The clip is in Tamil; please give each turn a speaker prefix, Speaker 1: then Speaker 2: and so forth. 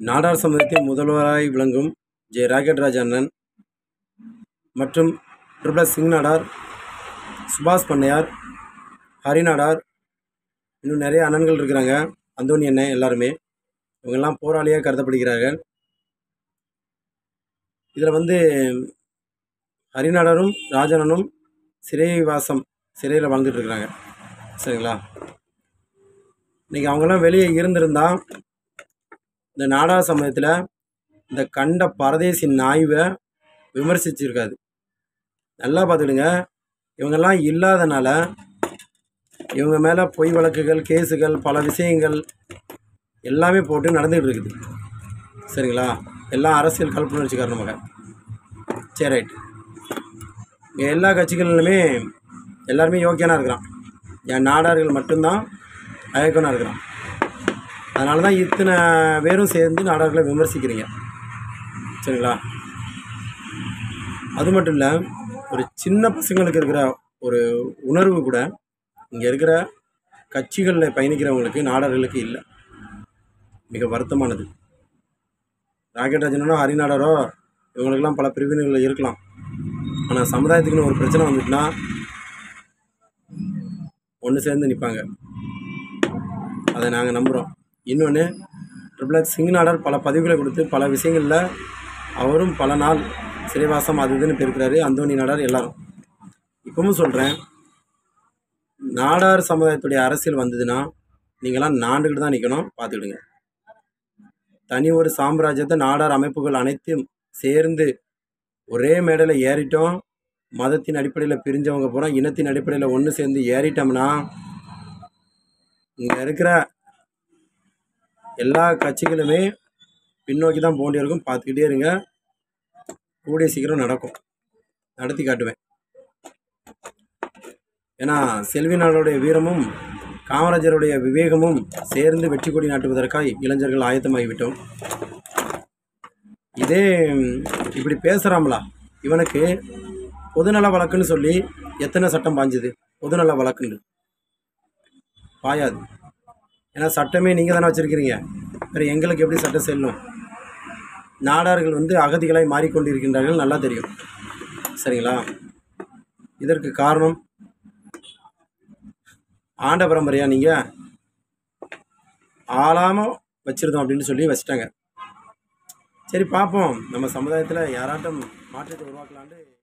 Speaker 1: நாடார் சமூகத்தின் முதல்வராய் விளங்கும் ஜெ ராக்கெட்ராஜ் அண்ணன் மற்றும் ட்ரிபிள் சிங் நாடார் சுபாஷ் பண்ணையார் ஹரி நாடார் இன்னும் நிறைய அண்ணன்கள் இருக்கிறாங்க அந்தோணி அண்ணன் எல்லாருமே இவங்கெல்லாம் போராளியாக கருதப்படுகிறார்கள் இதில் வந்து ஹரிநாடரும் ராஜனனும் சிறை வாசம் சிறையில் வாழ்ந்துட்டு இருக்கிறாங்க சரிங்களா இன்றைக்கி அவங்களாம் வெளியே இருந்திருந்தா இந்த நாடக சமயத்தில் இந்த கண்ட பரதேசி நாய்வை விமர்சிச்சிருக்காது நல்லா பார்த்துக்கிடுங்க இவங்கெல்லாம் இல்லாதனால இவங்க மேலே பொய் வழக்குகள் கேஸுகள் பல விஷயங்கள் எல்லாமே போட்டு நடந்துகிட்டு இருக்குது சரிங்களா எல்லாம் அரசியல் கல்புணர்ச்சி காரணமாக சரி ரைட் இங்கே எல்லா கட்சிகளிலுமே எல்லாருமே யோக்கியனாக இருக்கிறான் என் நாடார்கள் மட்டும்தான் அயக்கனாக இருக்கிறான் அதனால தான் இத்தனை பேரும் சேர்ந்து நாடார்களை விமர்சிக்கிறீங்க சரிங்களா அது மட்டும் இல்லை ஒரு சின்ன பசங்களுக்கு இருக்கிற ஒரு உணர்வு கூட இங்கே இருக்கிற கட்சிகளில் பயணிக்கிறவங்களுக்கு நாடார்களுக்கு இல்லை மிக வருத்தமானது ராக்கெட் ராஜனோ ஹரிநாடரோ இவங்களுக்கெல்லாம் பல பிரிவினைகள் இருக்கலாம் ஆனால் சமுதாயத்துக்குன்னு ஒரு பிரச்சனை வந்துட்டுனா ஒன்று சேர்ந்து நிற்பாங்க அதை நாங்கள் நம்புகிறோம் இன்னொன்று ட்ரிபிள் எக்ஸ் சிங் நாடார் பல பதிவுகளை கொடுத்து பல விஷயங்களில் அவரும் பல நாள் சிறைவாசம் அது இதுன்னு போயிருக்கிறாரு அந்தோணி நாடார் எல்லாரும் இப்பவும் சொல்கிறேன் நாடார் சமுதாயத்துடைய அரசியல் வந்ததுன்னா நீங்களாம் நாண்டுக்கிட்டு தான் நிற்கணும் பார்த்துக்கிடுங்க தனி ஒரு சாம்ராஜ்யத்தை நாடார் அமைப்புகள் அனைத்தும் சேர்ந்து ஒரே மேடையில் ஏறிட்டோம் மதத்தின் அடிப்படையில் பிரிஞ்சவங்க பூரா இனத்தின் அடிப்படையில் ஒன்று சேர்ந்து ஏறிட்டோம்னா இங்கே இருக்கிற எல்லா கட்சிகளுமே பின்னோக்கி தான் போண்டி இருக்கும் பார்த்துக்கிட்டே இருங்க கூடிய சீக்கிரம் நடக்கும் நடத்தி காட்டுவேன் ஏன்னா செல்வி நாடுடைய வீரமும் காமராஜருடைய விவேகமும் சேர்ந்து வெற்றி கொடி நாட்டுவதற்காக இளைஞர்கள் ஆயத்தமாகிவிட்டோம் இதே ம், இப்படி பேசுகிறாங்களா இவனுக்கு பொதுநல வழக்குன்னு சொல்லி எத்தனை சட்டம் பாஞ்சுது பொதுநல வழக்குன்னு பாயாது ஏன்னா சட்டமே நீங்கள் தானே வச்சுருக்கிறீங்க வேறு எங்களுக்கு எப்படி சட்டம் செல்லும் நாடார்கள் வந்து அகதிகளாய் மாறிக்கொண்டிருக்கின்றார்கள் நல்லா தெரியும் சரிங்களா இதற்கு காரணம் ஆண்ட பரம்பரையா நீங்கள் ஆளாமல் வச்சுருந்தோம் அப்படின்னு சொல்லி வச்சுட்டாங்க சரி பார்ப்போம் நம்ம சமுதாயத்தில் யாராட்டும் மாற்றத்தை உருவாக்கலான்ட்டு